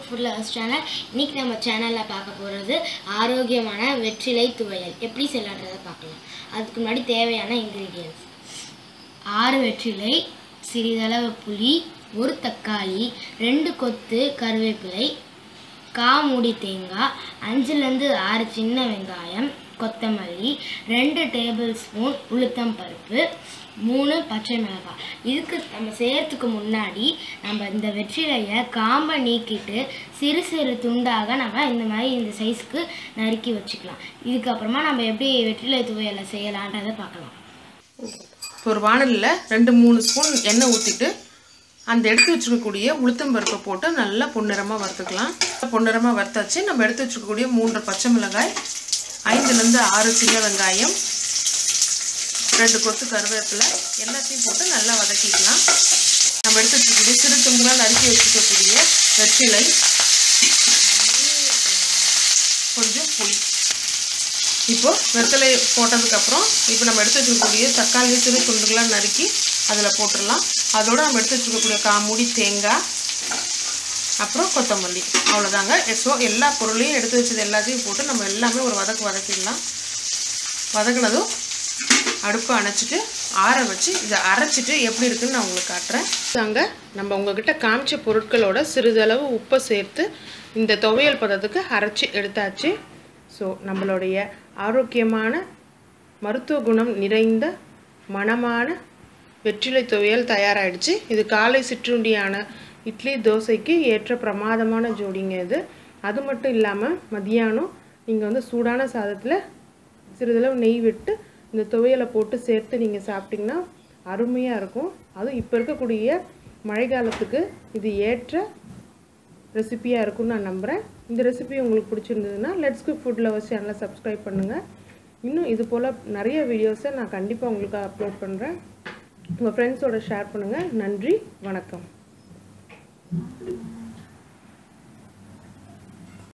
food lovers channel இன்னைக்கு நம்ம சேனலில் பார்க்க போகிறது ஆரோக்கியமான வெற்றிலை துவையல் எப்படி செய்யலான்றதை பார்க்கலாம் அதுக்கு முன்னாடி தேவையான இன்க்ரீடியன்ஸ் ஆறு வெற்றிலை சிறிதளவு புளி ஒரு தக்காளி ரெண்டு கொத்து கருவேப்பிலை கா மூடி தேங்காய் அஞ்சுலேருந்து ஆறு சின்ன வெங்காயம் கொத்தமல்லி ரெண்டு டேபிள் ஸ்பூன் உளுத்தம் பருப்பு மூணு பச்சை மிளகாய் இதுக்கு நம்ம செய்யறதுக்கு முன்னாடி நம்ம இந்த வெற்றிலையை காம்பை நீக்கிட்டு சிறு சிறு துண்டாக நம்ம இந்த மாதிரி இந்த சைஸ்க்கு நறுக்கி வச்சுக்கலாம் இதுக்கப்புறமா நம்ம எப்படி வெற்றிலை துவையலை செய்யலான்றதை பார்க்கலாம் இப்போ ஒரு வானலில் ரெண்டு மூணு ஸ்பூன் எண்ணெய் ஊற்றிட்டு அந்த எடுத்து வச்சுருக்கக்கூடிய உளுத்தம் பருப்பை போட்டு நல்லா பொன்னிறமாக வறுத்துக்கலாம் பொன்னிறமாக வறுத்தாச்சு நம்ம எடுத்து வச்சுருக்கக்கூடிய மூன்று பச்சை மிளகாய் ஐந்துலேருந்து ஆறு சின்ன வெங்காயம் ரெண்டு கொத்து கருவேப்பிலை எல்லாத்தையும் போட்டு நல்லா வதக்கிக்கலாம் நம்ம எடுத்து வச்சுருக்கக்கூடிய சிறு துண்டுகளாக நறுக்கி வச்சுருக்கக்கூடிய வெற்றிலை கொஞ்சம் புளி இப்போ வெத்தலை போட்டதுக்கப்புறம் இப்போ நம்ம எடுத்து வச்சுருக்கக்கூடிய தக்காளி சிறு துண்டுகளாக நறுக்கி அதில் போட்டுடலாம் அதோட நம்ம எடுத்து வச்சுருக்கக்கூடிய காமூடி தேங்காய் அப்புறம் கொத்தமல்லி அவ்வளோதாங்க ஸோ எல்லா பொருளையும் எடுத்து வச்சது எல்லாத்தையும் போட்டு நம்ம எல்லாமே ஒரு வதக்கு வதக்கிடலாம் வதக்குனதும் அடுப்பை அணைச்சிட்டு ஆற வச்சு இதை அரைச்சிட்டு எப்படி இருக்குன்னு நான் உங்களுக்கு காட்டுறேன் தாங்க நம்ம உங்ககிட்ட காமிச்ச பொருட்களோட சிறிதளவு உப்பை சேர்த்து இந்த துவையல் பதத்துக்கு அரைச்சி எடுத்தாச்சு ஸோ நம்மளுடைய ஆரோக்கியமான மருத்துவ குணம் நிறைந்த மணமான வெற்றிலை துவையல் தயாராகிடுச்சு இது காலை சிற்றுண்டியான இட்லி தோசைக்கு ஏற்ற பிரமாதமான ஜோடிங்க இது அது மட்டும் இல்லாமல் மதியானம் நீங்கள் வந்து சூடான சாதத்தில் சிறிதளவு நெய் விட்டு இந்த துவையலை போட்டு சேர்த்து நீங்கள் சாப்பிட்டிங்கன்னா அருமையாக இருக்கும் அதுவும் இப்போ இருக்கக்கூடிய மழை காலத்துக்கு இது ஏற்ற ரெசிபியாக இருக்கும்னு நான் நம்புகிறேன் இந்த ரெசிபி உங்களுக்கு பிடிச்சிருந்ததுன்னா லெட்ஸ் குக் ஃபுட் லவர்ஸ் சேனலை சப்ஸ்கிரைப் பண்ணுங்கள் இன்னும் இது போல் நிறைய வீடியோஸை நான் கண்டிப்பாக உங்களுக்கு அப்லோட் பண்ணுறேன் உங்கள் ஃப்ரெண்ட்ஸோட ஷேர் பண்ணுங்கள் நன்றி வணக்கம்